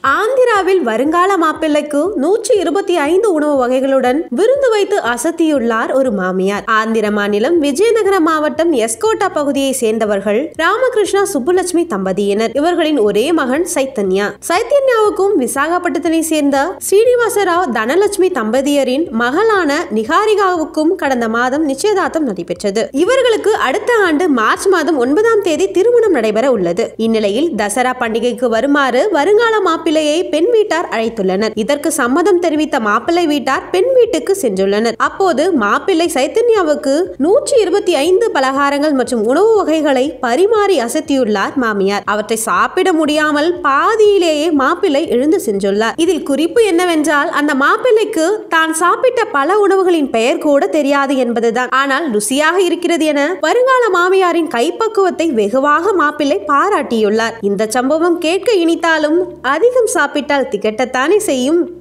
ஆந்திராவில் வருங்கால மாப்பிள்ளைக்கு நூற்றி இருபத்தி ஐந்து உணவு வகைகளுடன் விருந்து வைத்து அசத்தியுள்ளார் ஒரு மாமியார் ஆந்திர மாநிலம் விஜயநகர மாவட்டம் எஸ்கோட்டா பகுதியை சேர்ந்தவர்கள் ராமகிருஷ்ணா சுப்புலட்சுமி தம்பதியினர் இவர்களின் ஒரே மகன் சைத்தன்யா சைத்தன்யாவுக்கும் விசாகப்பட்டினத்தை சேர்ந்த ஸ்ரீனிவாசராவ் தனலட்சுமி தம்பதியரின் மகளான நிகாரிகாவுக்கும் கடந்த மாதம் நிச்சயதார்த்தம் நடைபெற்றது இவர்களுக்கு அடுத்த ஆண்டு மார்ச் மாதம் ஒன்பதாம் தேதி திருமணம் நடைபெற உள்ளது இந்நிலையில் தசரா பண்டிகைக்கு வருமாறு வருங்கால மாப்பிள்ளையை பெண் வீட்டார் அழைத்துள்ளனர் இதற்கு சம்மதம் தெரிவித்த மாப்பிள்ளை வீட்டார் பெண் வீட்டுக்கு சென்றுள்ளனர் அப்போது மாப்பிள்ளை சைத்தன்யாவுக்கு நூற்றி இருபத்தி ஐந்து பலகாரங்கள் மற்றும் உணவு வகைகளை பரிமாறி அசத்தியுள்ளார் மாமியார் அவற்றை சாப்பிட முடியாமல் பாதியிலேயே மாப்பிள்ளை எழுந்து சென்றுள்ளார் இதில் குறிப்பு என்னவென்றால் அந்த மாப்பிள்ளைக்கு தான் சாப்பிட்ட பல உணவுகளின் பெயர் கூட தெரியாது என்பதுதான் ஆனால் ருசியாக இருக்கிறது என வருங்கால மாமியாரின் கைப்பக்குவத்தை வெகுவாக மாப்பிள்ளை பாராட்டியுள்ளார் இந்த சம்பவம் கேட்க இனித்தாலும் அதிகம் சாப்பிட்டால் திகட்டத்தானே செய்யும்